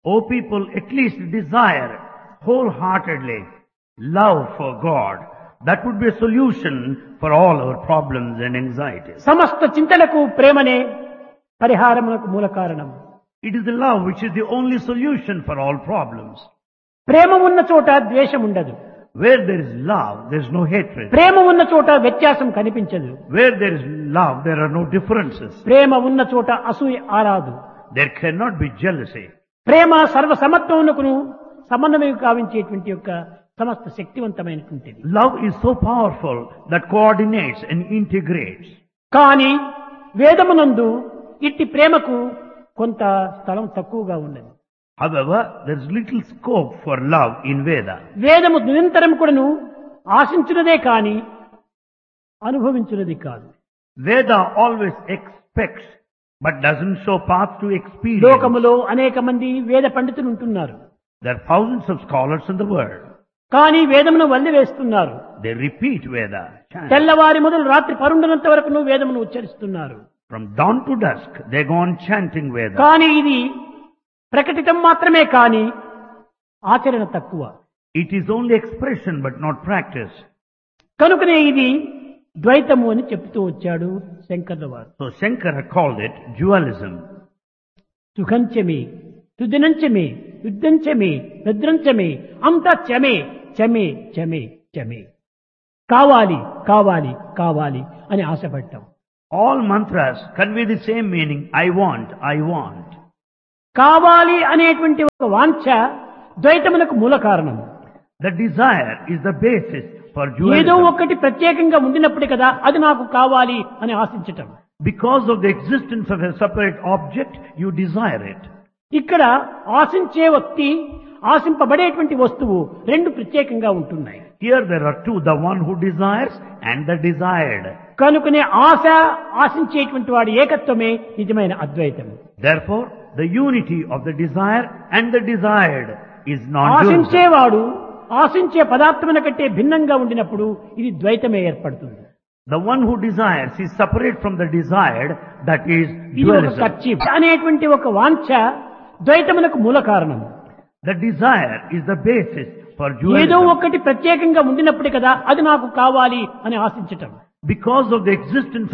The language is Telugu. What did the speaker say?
O people, at least desire wholeheartedly love for God. That would be a solution for all our problems and anxieties. సమస్త చింతలకు ప్రేమనే పరిహారమునకు మూల కారణం It is the love which is the only solution for all problems. ప్రేమ ఉన్న చోట ద్వేషం ఉండదు Where there is love, there is no hatred. ప్రేమ ఉన్న చోట వ్యత్యాసం కనిపించదు Where there is love, there are no differences. ప్రేమ ఉన్న చోట అసూయ ఆరాదు There cannot be jealousy. ప్రేమ సర్వ సమత్వమునకును సమన్వయం కావించేటువంటి యొక్క సమస్త శక్తివంతమైనటువంటిది Love is so powerful that coordinates and integrates. కానీ వేదమునందు ఇట్టి ప్రేమకు కొంత స్థలం తక్కువగా ఉన్నది However, there is little scope for love in Veda. వేదము నిరంతరం కూడాను ఆశించున్నదే కాని అనుభవించున్నది కాదు Veda always expects but doesn't show path to experience. లోకములో అనేక మంది వేద పండితులు ఉంటున్నారు There are thousands of scholars in the world. కానీ వేదమును వల్లి వేస్తున్నారు They repeat Veda. chant. తెల్లవారి మొదలు రాత్రి పరుండనంత వరకు వేదమును ఉచ్చరిస్తున్నారు From dawn to dusk, they go on chanting Veda. కానీ ఇది ప్రకటితం మాత్రమే కాని ఆచరణ తక్కువ It is only expression but not practice. కనుకనే ఇది ద్వైతము అని చెప్తూ వచ్చాడు శంకర్ల వారు So Shankara called it dualism. సుఖంచమే సుదినంచమే యుద్ధంచమే భద్రంచమే అంతా చమే చమే చమే చమే కావాలి కావాలి కావాలి అని ఆశపడ్డాం All mantras convey the same meaning. I want, I want. కావాలి అనేటువంటి ఒక వాంఛ ద్వైతమునకు మూల కారణం The desire is the basis for ఏదో dualism. ఒకటి ప్రత్యేకంగా ఉండినప్పుడు కదా అది నాకు కావాలి అని ఆశించటం Because of the existence of a separate object, you desire it. ఇక్కడ ఆశించే వ్యక్తి ఆశింపబడేటువంటి వస్తువు రెండు ప్రత్యేకంగా ఉంటున్నాయి Here there are two, the one who desires and the desired. కనుకనే ఆశ ఆశించేటువంటి వాడి ఏకత్వమే నిజమైన అద్వైతం Therefore, the unity of the desire and the desired is non-dualism. ఆశించేవాడు ఆశించే పదార్థమున కంటే భిన్నంగా ఉండినప్పుడు ఇది ద్వైతమే ఏర్పడుతుంది The one who desires is separate from the desired, that is ఇది ఒక dualism. ఖర్చు అనేటువంటి ఒక వాంఛ ద్వైతమునకు మూల కారణం The desire is the basis for ఏదో dualism. ఒకటి ప్రత్యేకంగా ఉండినప్పుడు కదా అది నాకు కావాలి అని ఆశించటం Because of the existence